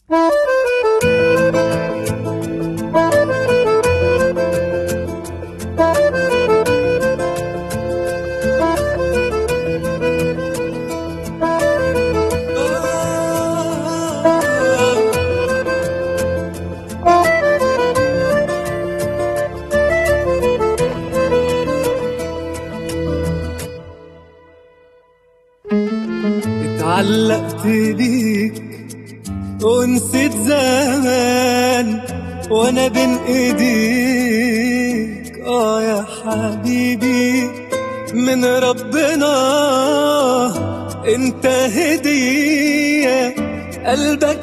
اتعلقت بيك ونسيت زمان وانا بين ايديك اه يا حبيبي من ربنا انت هدية قلبك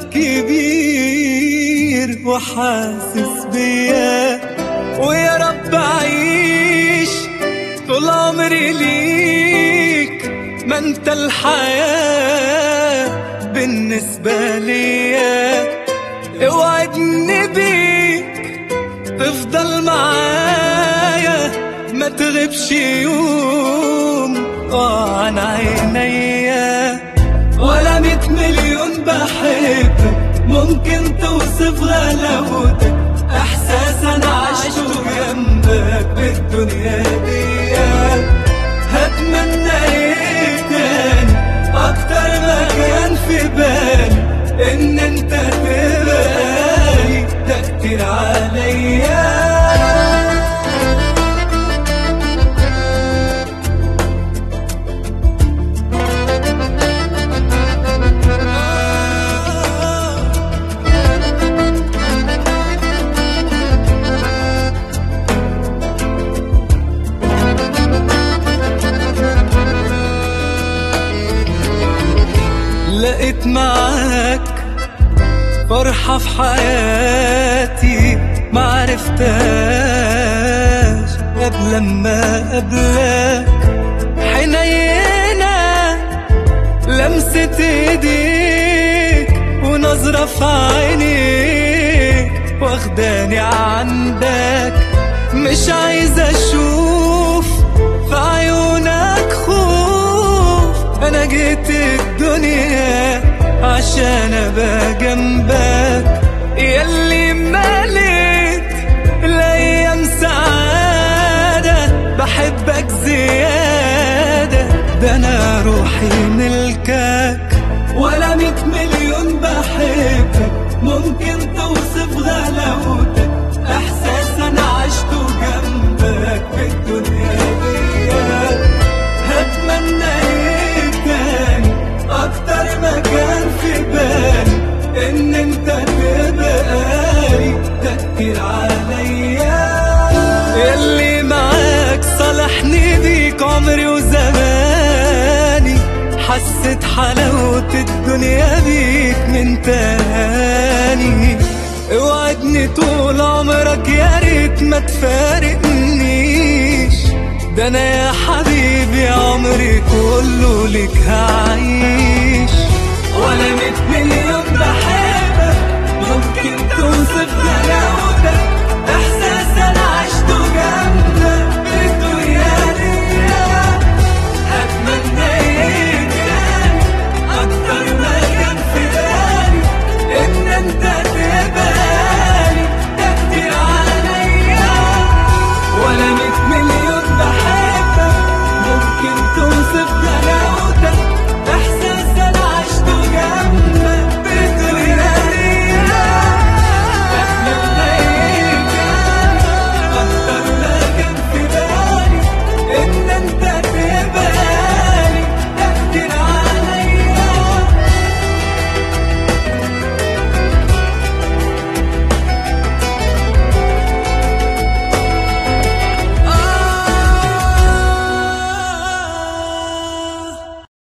كبير وحاسس بيا ويا رب اعيش طول عمري ليك ما انت الحياة بالنسبة ليا اوعدني بيك تفضل معايا ما تغيبش يوم اه عن عينيا ولا ميت مليون بحبك ممكن توصف غلاوتك احساس انا عشته جنبك بالدنيا دي هتمنى ايه تاني اكتر ما كان في بالي ان انت تبقالي ده كتير عليا لقيت معاك فرحة في حياتي معرفتهاش قبل ما قبلك حنينة لمسة ايديك ونظرة في عينيك واخداني عندك مش عايز اشوف في عيونك خوف انا جيت الدنيا عشان ابقى جنبك ياللي مليت الايام سعادة بحبك زيادة ده انا روحي ملكك ولا ميت مليون بحبك ممكن توصف غلاوتك احساس انا عشته جنبك في الدنيا دي هتمنى ايه تاني اكتر ما كان في بالي ان انت تبقالي ده كتير عليا اللي معاك صالحني بيك عمري وزماني حسيت حلاوة الدنيا بيك من تاني اوعدني طول عمرك يا ريت ما تفارقنيش ده انا يا حبيبي عمري كله لك هعيش ولا ميت مليون بحبك ممكن توصف غلاوتك احسن